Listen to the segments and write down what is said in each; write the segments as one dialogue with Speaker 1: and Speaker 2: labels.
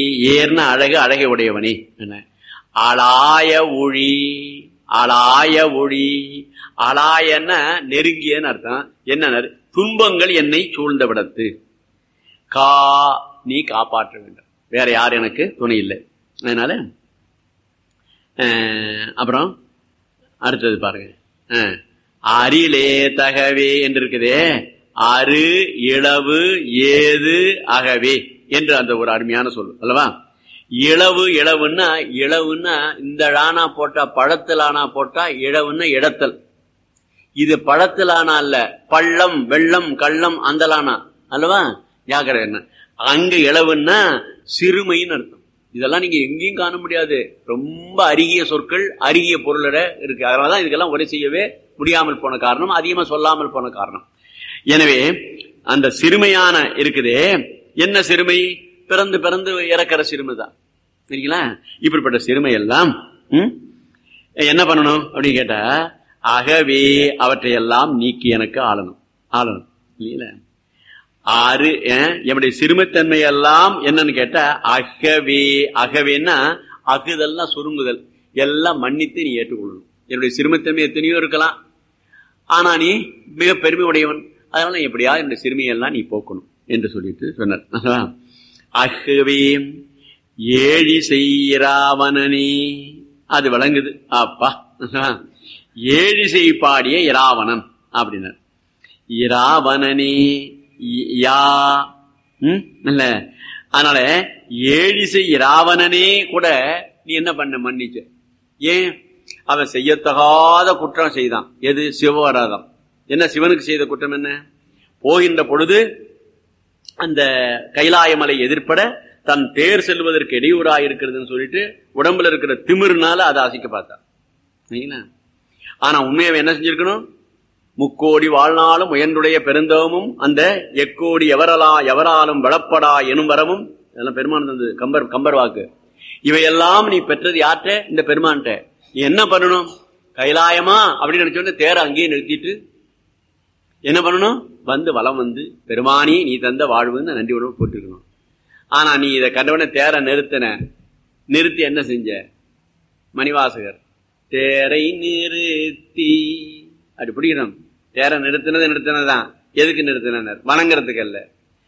Speaker 1: ஏர்ன அழகு அழகை உடையவனே என்ன ஆளாய ஒளி ஆளாய ஒளி ஆளாயன்னா நெருங்கியன்னு அர்த்தம் என்ன துன்பங்கள் என்னை சூழ்ந்த விடத்து கா நீ காப்பாற்ற வேண்டும் வேற யார் எனக்கு துணை இல்லை அதனால அஹ், அப்புறம் அடுத்தது பாருங்க அஹ், அரிலே தகவே என்று இருக்குதே அரு இளவு ஏது அகவே என்று அந்த ஒரு அருமையான சொல் அல்லவா இளவு இளவுன்னா இளவுன்னா இந்த ழானா போட்டா பழத்தில் ஆனா போட்டா இளவுன்னா இடத்தல் இது பழத்திலானா அல்ல பள்ளம் வெள்ளம் கள்ளம் அந்தலானா அல்லவா ஜாக்கிரதை என்ன அங்க இளவுன்னா சிறுமைன்னு அர்த்தம் இதெல்லாம் நீங்க எங்கேயும் காண முடியாது ரொம்ப அருகிய சொற்கள் அருகிய பொருளோட இருக்கு அதனாலதான் இதுக்கெல்லாம் உரை செய்யவே முடியாமல் போன காரணம் அதிகமா சொல்லாமல் போன காரணம் எனவே அந்த சிறுமையான இருக்குதே என்ன சிறுமை பிறந்து பிறந்து இறக்கிற சிறுமை தான் சரிங்களா இப்படிப்பட்ட சிறுமை எல்லாம் ம், என்ன பண்ணணும் அப்படின்னு கேட்டா அகவே அவற்றையெல்லாம் நீக்கி எனக்கு ஆளணும் ஆளணும் இல்லைங்களா ஆறு அஹ், என்னுடைய சிறுமைத்தன்மை எல்லாம் என்னன்னு கேட்டா அகவே அகவேன்னா அகுதெல்லாம் சுருங்குதல் எல்லாம் மன்னித்து நீ ஏற்றுக்கொள்ளணும் என்னுடைய சிறுமைத்தன்மை எத்தனையோ இருக்கலாம் ஆனா நீ மிக பெருமை உடையவன் அதனால நீ எப்படியா என்னுடைய சிறுமையெல்லாம் நீ போக்கணும் என்று சொல்லிட்டு சொன்னார் அல்லவா? அகவே ஏழி செய்ராவணனே அது விளங்குது அப்பா அல்லவா? ஏழிசை பாடிய இராவணன் அப்படின்னார் இராவணனே இ- யா ம்? இல்ல அதனால ஏழிசை இராவணனே கூட நீ என்ன பண்ண மன்னிச்ச ஏன் அவன் செய்யத்தகாத குற்றம் செய்தான் எது சிவவராதம் என்ன சிவனுக்கு செய்த குற்றம் என்ன போகின்ற பொழுது அந்த கைலாயமலை எதிர்ப்பட தன் தேர் செல்வதற்கு இடையூறாக இருக்கிறதுன்னு சொல்லிட்டு உடம்புல இருக்கிற திமிருனால அதை அசைக்க பார்த்தான் சரிங்களா? ஆனா உண்மையை அவன் என்ன செஞ்சிருக்கணும் முக்கோடி வாழ்நாளும் உயர்ந்துடைய பெருந்தவமும் அந்த எக்கோடி எவரலா எவராலும் விளப்படா எனும் வரமும் இதெல்லாம் பெருமான் தந்தது கம்பர் கம்பர் வாக்கு இவையெல்லாம் நீ பெற்றது யார்கிட்ட இந்த பெருமான்கிட்ட நீ என்ன பண்ணணும் கைலாயமா அப்படின்னு நினைச்சோன்னு தேர அங்கேயே நிறுத்திட்டு என்ன பண்ணணும் வந்து வலம் வந்து பெருமானி நீ தந்த வாழ்வுன்னு நன்றி உணவு போட்டுருக்கணும் ஆனா நீ இதை கண்டவன தேர நிறுத்தின நிறுத்தி என்ன செஞ்ச மணிவாசகர் தேரை நிறுத்தி அப்படி பிடிக்கணும் தேரை நிறுத்தினது நிறுத்தினதுதான் எதுக்கு நிறுத்தினர் வணங்குறதுக்கு அல்ல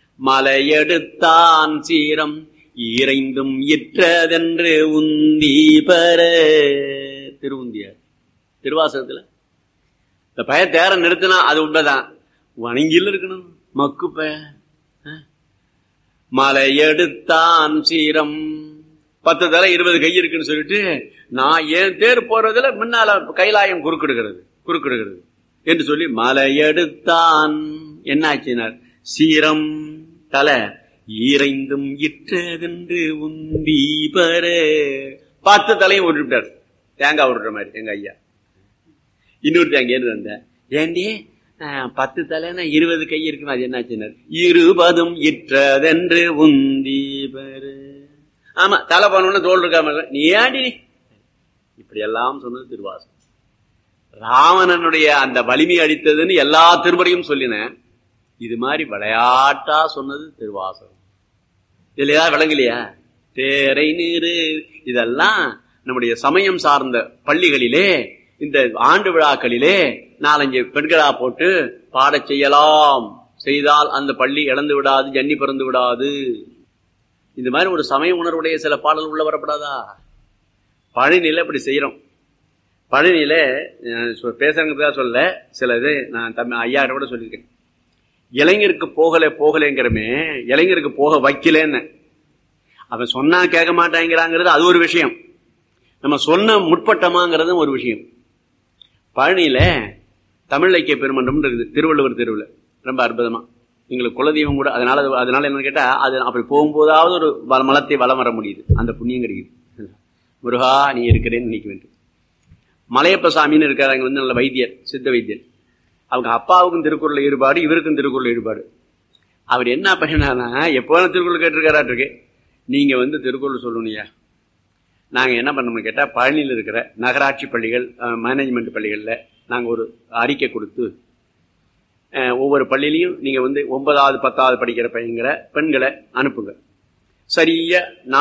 Speaker 1: மலையெடுத்தான் சீரம் இறைந்தும் இற்றதென்று உந்தி பெற திருவுந்தியார் திருவாசகத்துல இந்த பய தேர நிறுத்தினா அது உண்மைதான் வணங்கியில் இருக்கணும் மக்கு பய மலையெடுத்தான் சீரம் பத்து தலை இருபது கை இருக்குன்னு சொல்லிட்டு நான் ஏன் தேர் போறதுல முன்னால கைலாயம் குறுக்கிடுகிறது குறுக்கிடுகிறது என்று சொல்லி மலையெடுத்தான் என்னாச்சினார் சீரம் தலை ஈரைந்தும் இற்றதென்று உந்தி பெற பத்து தலையும் விட்டுவிட்டார் தேங்காய் விடுற மாதிரி எங்க ஐயா இன்னொரு தேங்காய் ஏன்னு வந்த ஏண்டி ஆஹ், பத்து தலைன்னா இருபது கை இருக்குமா அது என்னாச்சுனர் இருபதும் இற்றதென்று உந்தி பெரு ஆமா தலை பண்ணணும்னு தோல் இருக்காம நீ ஏண்டி நீ? இப்படி எல்லாம் சொன்னது திருவாசகம் ராவணனுடைய அந்த வலிமை அடித்ததுன்னு எல்லா திருமுறையும் சொல்லினேன் இது மாதிரி விளையாட்டா சொன்னது திருவாசகம் இதுல ஏதாவது விளங்கலையா தேரை நீரு இதெல்லாம் நம்முடைய சமயம் சார்ந்த பள்ளிகளிலே இந்த ஆண்டு விழாக்களிலே நாலஞ்சு பெண்களா போட்டு பாடச் செய்யலாம் செய்தால் அந்த பள்ளி இழந்து விடாது ஜன்னி பிறந்து விடாது இந்த மாதிரி ஒரு சமய உணர்வுடைய சில பாடல் உள்ள வரப்படாதா பழனியில இப்படி செய்யறோம் பழனியில அஹ், சொ- பேசுறதுக்காக சொல்ல சில இது நான் தம் ஐயா கூட சொல்லியிருக்கேன் இளைஞருக்கு போகல போகலைங்கிறமே இளைஞருக்கு போக வைக்கலன்னு அவன் சொன்னா கேட்க மாட்டாங்கிறாங்கிறது அது ஒரு விஷயம் நம்ம சொன்ன முற்பட்டமாங்கிறது ஒரு விஷயம் பழனியில தமிழ் இலக்கிய பெருமன்றம் இருக்குது திருவள்ளுவர் தெருவில் ரொம்ப அற்புதமா எங்களுக்கு குலதெய்வம் கூட அதனால அது- அதனால என்ன கேட்டா அது அப்படி போகும்போதாவது ஒரு வ- மலத்தை வலம் வர முடியுது அந்த புண்ணியம் கிடைக்குது முருகா நீ இருக்கிறேன்னு நினைக்க வேண்டும் மலையப்ப சாமின்னு இருக்காரு வந்து நல்ல வைத்தியர் சித்த வைத்தியர் அவங்க அப்பாவுக்கும் திருக்குறள் ஈடுபாடு இவருக்கும் திருக்குறள் ஈடுபாடு அவர் என்ன பண்ணினானா எப்போ திருக்குறள் கேட்டிருக்காராட்டு நீங்க வந்து திருக்குறள் சொல்லணும்யா நாங்க என்ன பண்ணோம்னு கேட்டா பழனியில் இருக்கிற நகராட்சி பள்ளிகள் மேனேஜ்மெண்ட் பள்ளிகள்ல நாங்க ஒரு அறிக்கை கொடுத்து அஹ், ஒவ்வொரு பள்ளியிலையும் நீங்க வந்து ஒன்பதாவது பத்தாவது படிக்கிற பையங்களை பெண்களை அனுப்புங்க சரியா